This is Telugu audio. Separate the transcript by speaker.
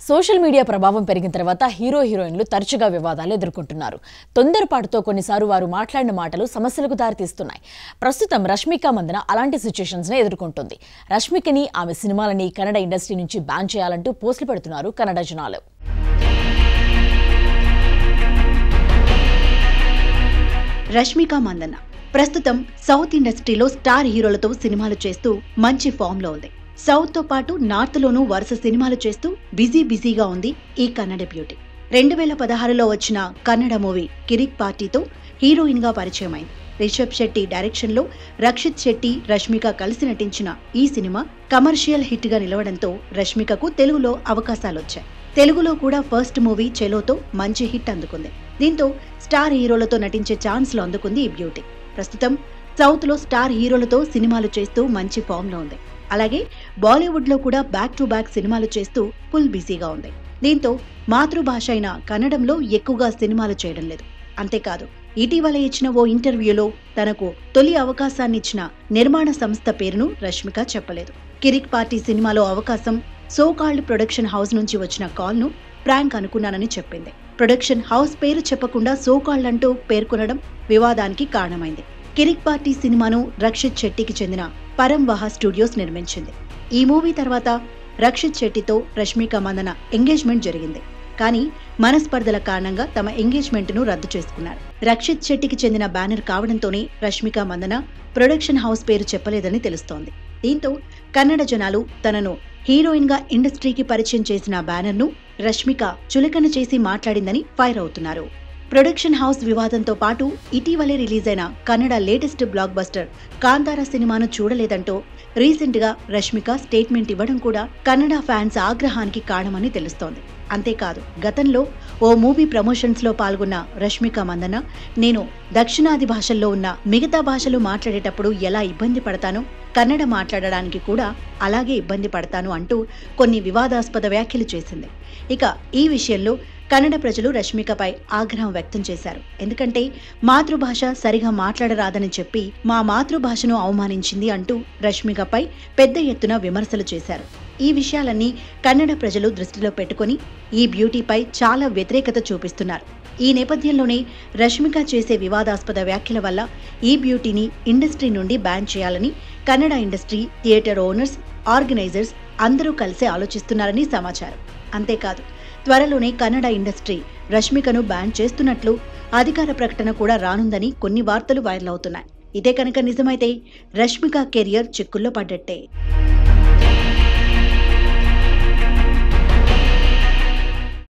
Speaker 1: సోషల్ మీడియా ప్రభావం పెరిగిన తర్వాత హీరో హీరోయిన్లు తరచుగా వివాదాలు ఎదుర్కొంటున్నారు తొందరపాటుతో కొన్నిసార్లు వారు మాట్లాడిన మాటలు సమస్యలకు దారితీస్తున్నాయి ప్రస్తుతం రష్మిక మందన అలాంటి సిచ్యుయేషన్స్ ని ఎదుర్కొంటుంది రష్మికని ఆమె సినిమాలని కన్నడ ఇండస్ట్రీ నుంచి బ్యాన్ చేయాలంటూ పోస్టులు పెడుతున్నారు కన్నడ జనాలు
Speaker 2: రష్మిక మందన్న ప్రస్తుతం సౌత్ ఇండస్ట్రీలో స్టార్ హీరోలతో సినిమాలు చేస్తూ మంచి ఫామ్ లో ఉంది సౌత్ తో పాటు నార్త్ లోనూ వరుస సినిమాలు చేస్తూ బిజీ బిజీగా ఉంది ఈ కన్నడ బ్యూటీ రెండు వేల పదహారులో వచ్చిన కన్నడ మూవీ కిరిక్ పార్టీతో హీరోయిన్ గా పరిచయమైంది రిషబ్ శెట్టి డైరెక్షన్ లో రక్షిత్ శెట్టి రష్మిక కలిసి నటించిన ఈ సినిమా కమర్షియల్ హిట్ గా నిలవడంతో రష్మికకు తెలుగులో అవకాశాలొచ్చాయి తెలుగులో కూడా ఫస్ట్ మూవీ చెలోతో మంచి హిట్ అందుకుంది దీంతో స్టార్ హీరోలతో నటించే ఛాన్స్లు అందుకుంది ఈ బ్యూటీ ప్రస్తుతం సౌత్ లో స్టార్ హీరోలతో సినిమాలు చేస్తూ మంచి ఫామ్ లో ఉంది అలాగే బాలీవుడ్ లో కూడా బ్యాక్ టు బ్యాక్ సినిమాలు చేస్తూ ఫుల్ బిజీగా ఉంది దీంతో మాతృభాష అయిన కన్నడంలో ఎక్కువగా సినిమాలు చేయడం లేదు అంతేకాదు ఇటీవల ఇచ్చిన ఓ ఇంటర్వ్యూలో తనకు తొలి అవకాశాన్ని ఇచ్చిన నిర్మాణ సంస్థ పేరును రష్మిక చెప్పలేదు కిరిక్ పార్టీ సినిమాలో అవకాశం సోకాల్డ్ ప్రొడక్షన్ హౌస్ నుంచి వచ్చిన కాల్ ను ప్రాంక్ అనుకున్నానని చెప్పింది ప్రొడక్షన్ హౌస్ పేరు చెప్పకుండా సోకాల్డ్ అంటూ పేర్కొనడం వివాదానికి కారణమైంది కిరిక్ పార్టీ సినిమాను రక్షిత్ శెట్టికి చెందిన పరంవహ స్టూడియోస్ నిర్మించింది ఈ మూవీ తర్వాత రక్షిత్ శెట్టితో రష్మిక మందన ఎంగేజ్మెంట్ జరిగింది కానీ మనస్పర్ధల కారణంగా తమ ఎంగేజ్మెంట్ ను రద్దు చేసుకున్నారు రక్షిత్ శెట్టికి చెందిన బ్యానర్ కావడంతోనే రష్మిక మందన ప్రొడక్షన్ హౌస్ పేరు చెప్పలేదని తెలుస్తోంది దీంతో కన్నడ జనాలు తనను హీరోయిన్ గా ఇండస్ట్రీకి పరిచయం చేసిన బ్యానర్ ను రష్మిక చులకన చేసి మాట్లాడిందని ఫైర్ అవుతున్నారు ప్రొడక్షన్ హౌస్ వివాదంతో పాటు ఇటీవలే రిలీజ్ అయిన Kannada latest blockbuster Kantara సినిమాను చూడలేదంటూ రీసెంట్ గా రష్మిక స్టేట్మెంట్ ఇవ్వడం కూడా కన్నడ ఫ్యాన్స్ ఆగ్రహానికి కారణమని తెలుస్తోంది అంతేకాదు గతంలో ఓ మూవీ ప్రమోషన్స్ లో పాల్గొన్న రష్మిక మందన నేను దక్షిణాది భాషల్లో ఉన్న మిగతా భాషలు మాట్లాడేటప్పుడు ఎలా ఇబ్బంది పడతానో కన్నడ మాట్లాడడానికి కూడా అలాగే ఇబ్బంది పడతాను అంటూ కొన్ని వివాదాస్పద వ్యాఖ్యలు చేసింది ఇక ఈ విషయంలో కన్నడ ప్రజలు రష్మికపై ఆగ్రహం వ్యక్తం చేశారు ఎందుకంటే మాతృభాష సరిగా మాట్లాడరాదని చెప్పి మా మాతృభాషను అవమానించింది అంటూ రష్మికపై పెద్ద ఎత్తున విమర్శలు చేశారు ఈ విషయాలన్నీ కన్నడ ప్రజలు దృష్టిలో పెట్టుకొని ఈ బ్యూటీపై చాలా వ్యతిరేకత చూపిస్తున్నారు ఈ నేపథ్యంలోనే రష్మిక చేసే వివాదాస్పద వ్యాఖ్యల వల్ల ఈ బ్యూటీని ఇండస్ట్రీ నుండి బ్యాన్ చేయాలని Kannada industry theatre owners organisers అందరూ కలిసి ఆలోచిస్తున్నారని సమాచారం అంతేకాదు త్వరలోనే కన్నడ ఇండస్ట్రీ రష్మికను బ్యాన్ చేస్తున్నట్లు అధికార ప్రకటన కూడా రానుందని కొన్ని వార్తలు వైరల్ అవుతున్నాయి ఇదే కనుక నిజమైతే రష్మిక కెరియర్ చిక్కుల్లో పడ్డట్టే